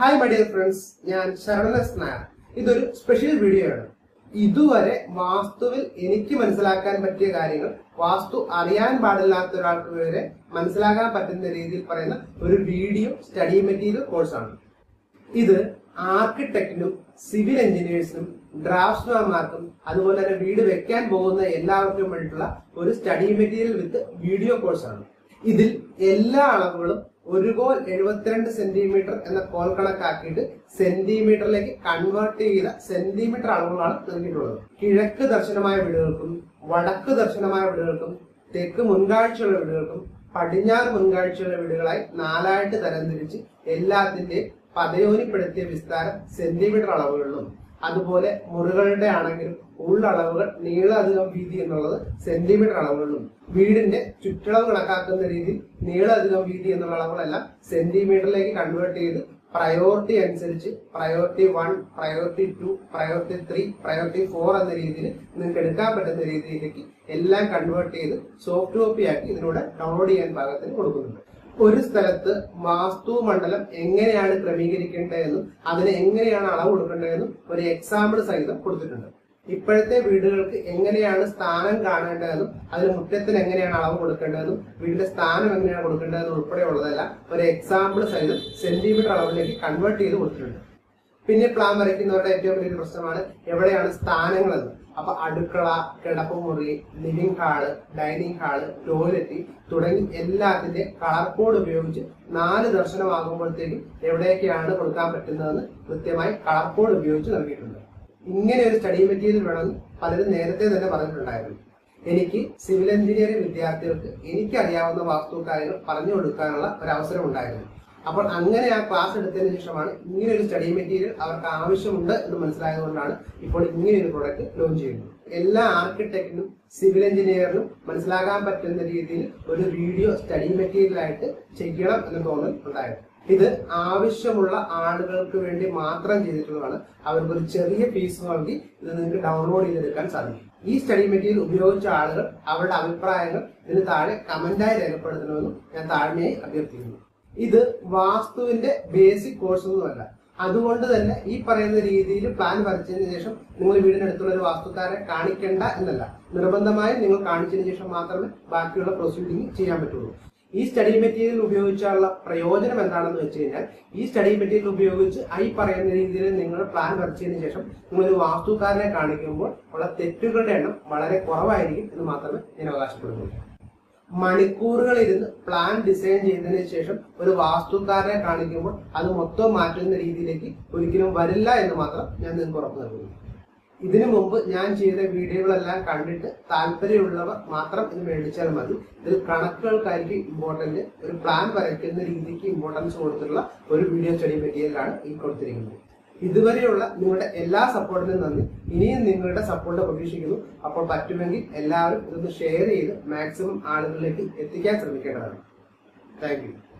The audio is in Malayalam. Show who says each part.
Speaker 1: ഹായ് മൈ ഡിയർ ഫ്രണ്ട്സ് ഞാൻ ശരണസ് നായർ ഇതൊരു സ്പെഷ്യൽ വീഡിയോ ആണ് ഇതുവരെ വാസ്തുവിൽ എനിക്ക് മനസ്സിലാക്കാൻ പറ്റിയ കാര്യങ്ങൾ വാസ്തു അറിയാൻ പാടില്ലാത്ത ഒരാൾക്ക് വരെ മനസ്സിലാക്കാൻ പറ്റുന്ന രീതിയിൽ പറയുന്ന ഒരു വീഡിയോ സ്റ്റഡി മെറ്റീരിയൽ കോഴ്സാണ് ഇത് ആർക്കിടെക്റ്റിനും സിവിൽ എഞ്ചിനീയേഴ്സിനും ഡ്രാഫ്റ്റ്സ്മാൻമാർക്കും അതുപോലെ തന്നെ വീട് വെക്കാൻ പോകുന്ന എല്ലാവർക്കും വേണ്ടിയിട്ടുള്ള ഒരു സ്റ്റഡി മെറ്റീരിയൽ വിത്ത് വീഡിയോ കോഴ്സാണ് ഇതിൽ എല്ലാ അളവുകളും ഒരു കോൽ എഴുപത്തിരണ്ട് സെന്റിമീറ്റർ എന്ന കോൽ കണക്കാക്കിയിട്ട് സെന്റിമീറ്ററിലേക്ക് കൺവേർട്ട് ചെയ്ത സെന്റിമീറ്റർ അളവുകളാണ് നൽകിയിട്ടുള്ളത് കിഴക്ക് ദർശനമായ വീടുകൾക്കും വടക്ക് ദർശനമായ വീടുകൾക്കും തെക്ക് മുൻകാഴ്ചയുള്ള വീടുകൾക്കും പടിഞ്ഞാറ് മുൻകാഴ്ചയുള്ള വീടുകളായി നാലായിട്ട് തരംതിരിച്ച് എല്ലാത്തിന്റെയും പദയോനിപ്പെടുത്തിയ വിസ്താരം സെന്റിമീറ്റർ അളവുകളിലും അതുപോലെ മുറികളുടെ ആണെങ്കിലും ഉള്ളളവുകൾ നീളം അധികം വീതി എന്നുള്ളത് സെന്റിമീറ്റർ അളവുകളിലും വീടിന്റെ ചുറ്റളവ് കണക്കാക്കുന്ന രീതിയിൽ നീളം അധികം വീതി എന്നുള്ള അളവുകളെല്ലാം സെന്റിമീറ്ററിലേക്ക് കൺവേർട്ട് ചെയ്ത് പ്രയോറിറ്റി അനുസരിച്ച് priority one priority two priority three priority four എന്ന രീതിയിൽ നിങ്ങൾക്ക് എടുക്കാൻ പറ്റുന്ന രീതിയിലേക്ക് എല്ലാം കൺവേർട്ട് ചെയ്ത് സോഫ്റ്റ് കോപ്പി ആക്കി ഇതിലൂടെ ഡൗൺലോഡ് ചെയ്യാൻ പാകത്തിന് കൊടുക്കുന്നുണ്ട് ഒരു സ്ഥലത്ത് വാസ്തു മണ്ഡലം എങ്ങനെയാണ് ക്രമീകരിക്കേണ്ടതെന്നും അതിന് എങ്ങനെയാണ് അളവ് കൊടുക്കേണ്ടതെന്നും ഒരു എക്സാമ്പിൾ സഹിതം കൊടുത്തിട്ടുണ്ട് ഇപ്പോഴത്തെ വീടുകൾക്ക് എങ്ങനെയാണ് സ്ഥാനം കാണേണ്ടതെന്നും അതിന് മുറ്റത്തിന് എങ്ങനെയാണ് അളവ് കൊടുക്കേണ്ടതെന്നും വീടിന്റെ സ്ഥാനം എങ്ങനെയാണ് കൊടുക്കേണ്ടതെന്നും ഉൾപ്പെടെയുള്ളതെല്ലാം ഒരു എക്സാമ്പിൾ സഹിതം സെന്റിമീറ്റർ അളവിലേക്ക് കൺവേർട്ട് ചെയ്ത് കൊടുത്തിട്ടുണ്ട് പിന്നെ പ്ലാൻ വരയ്ക്കുന്നവരുടെ ഏറ്റവും വലിയൊരു പ്രശ്നമാണ് എവിടെയാണ് സ്ഥാനങ്ങളെന്ന് അപ്പൊ അടുക്കള കിടപ്പുമുറി living hall dining hall toilet തുടങ്ങി എല്ലാത്തിന്റെ കളർ കോഡ് ഉപയോഗിച്ച് നാല് ദർശനമാകുമ്പോഴത്തേക്കും എവിടെയൊക്കെയാണ് കൊടുക്കാൻ പറ്റുന്നതെന്ന് കൃത്യമായി കളർ കോഡ് ഉപയോഗിച്ച് നൽകിയിട്ടുണ്ട് ഇങ്ങനെ ഒരു സ്റ്റഡി മെറ്റീരിയൽ വേണമെന്ന് പലരും നേരത്തെ തന്നെ പറഞ്ഞിട്ടുണ്ടായിരുന്നു എനിക്ക് സിവിൽ എഞ്ചിനീയറിംഗ് വിദ്യാർത്ഥികൾക്ക് എനിക്കറിയാവുന്ന വാസ്തു കാര്യങ്ങൾ പറഞ്ഞു കൊടുക്കാനുള്ള ഒരു അവസരം ഉണ്ടായിരുന്നു അപ്പോൾ അങ്ങനെ ആ ക്ലാസ് എടുത്തതിന് ശേഷമാണ് ഇങ്ങനെ ഒരു സ്റ്റഡി മെറ്റീരിയൽ അവർക്ക് ആവശ്യമുണ്ട് എന്ന് മനസ്സിലായതുകൊണ്ടാണ് ഇപ്പോൾ ഇങ്ങനെ ഒരു പ്രൊഡക്റ്റ് ലോഞ്ച് ചെയ്യുന്നത് എല്ലാ ആർക്കിടെക്റ്റിനും സിവിൽ എഞ്ചിനീയറിനും മനസ്സിലാക്കാൻ പറ്റുന്ന രീതിയിൽ ഒരു വീഡിയോ സ്റ്റഡി മെറ്റീരിയൽ ആയിട്ട് ചെയ്യണം എന്ന് തോന്നൽ ഉണ്ടായിരുന്നു ഇത് ആവശ്യമുള്ള ആളുകൾക്ക് വേണ്ടി മാത്രം ചെയ്തിട്ടുള്ളതാണ് അവർക്ക് ഒരു ചെറിയ ഫീസ് നൽകി ഇത് നിങ്ങൾക്ക് ഡൗൺലോഡ് ചെയ്തെടുക്കാൻ സാധിക്കും ഈ സ്റ്റഡി മെറ്റീരിയൽ ഉപയോഗിച്ച ആളുകൾ അവരുടെ അഭിപ്രായങ്ങൾ ഇതിന് താഴെ കമന്റായി രേഖപ്പെടുത്തണമെന്നും ഞാൻ താഴ്മയായി അഭ്യർത്ഥിക്കുന്നു ഇത് വാസ്തുവിന്റെ ബേസിക് കോഴ്സ് ഒന്നുമല്ല അതുകൊണ്ട് തന്നെ ഈ പറയുന്ന രീതിയിൽ പ്ലാൻ വരച്ചതിന് ശേഷം നിങ്ങൾ വീടിനടുത്തുള്ള ഒരു വാസ്തുക്കാരെ കാണിക്കേണ്ട എന്നല്ല നിർബന്ധമായും നിങ്ങൾ കാണിച്ചതിന് ശേഷം മാത്രമേ ബാക്കിയുള്ള പ്രൊസീഡിങ് ചെയ്യാൻ പറ്റുള്ളൂ ഈ സ്റ്റഡി മെറ്റീരിയൽ ഉപയോഗിച്ചുള്ള പ്രയോജനം എന്താണെന്ന് വെച്ച് കഴിഞ്ഞാൽ ഈ സ്റ്റഡി മെറ്റീരിയൽ ഉപയോഗിച്ച് ഈ പറയുന്ന രീതിയിൽ നിങ്ങൾ പ്ലാൻ വരച്ചതിന് ശേഷം നിങ്ങൾ ഒരു വാസ്തുക്കാരനെ കാണിക്കുമ്പോൾ ഉള്ള തെറ്റുകളുടെ എണ്ണം വളരെ കുറവായിരിക്കും എന്ന് മാത്രമേ ഞാൻ അവകാശപ്പെടുന്നുള്ളൂ മണിക്കൂറുകൾ ഇരുന്ന് പ്ലാൻ ഡിസൈൻ ചെയ്തതിനു ശേഷം ഒരു വാസ്തുക്കാരനെ കാണിക്കുമ്പോൾ അത് മൊത്തം മാറ്റുന്ന രീതിയിലേക്ക് ഒരിക്കലും വരില്ല എന്ന് മാത്രം ഞാൻ നിങ്ങൾക്ക് ഉറപ്പ് നൽകുന്നു ഇതിനു മുമ്പ് ഞാൻ ചെയ്ത വീഡിയോകളെല്ലാം കണ്ടിട്ട് താല്പര്യമുള്ളവർ മാത്രം ഇത് മേടിച്ചാൽ മതി ഇതിൽ കണക്കുകൾക്കായിരിക്കും ഇമ്പോർട്ടന്റ് ഒരു പ്ലാൻ വരയ്ക്കുന്ന രീതിക്ക് ഇമ്പോർട്ടൻസ് കൊടുത്തിട്ടുള്ള ഒരു വീഡിയോ സ്റ്റഡി മെറ്റീരിയലാണ് ഈ കൊടുത്തിരിക്കുന്നത് ഇതുവരെയുള്ള നിങ്ങളുടെ എല്ലാ സപ്പോർട്ടിനും നന്ദി ഇനിയും നിങ്ങളുടെ സപ്പോർട്ട് പ്രതീക്ഷിക്കുന്നു അപ്പോൾ പറ്റുമെങ്കിൽ എല്ലാവരും ഇതൊന്ന് ഷെയർ ചെയ്ത് മാക്സിമം ആളുകളിലേക്ക് എത്തിക്കാൻ ശ്രമിക്കേണ്ടതാണ് താങ്ക് യു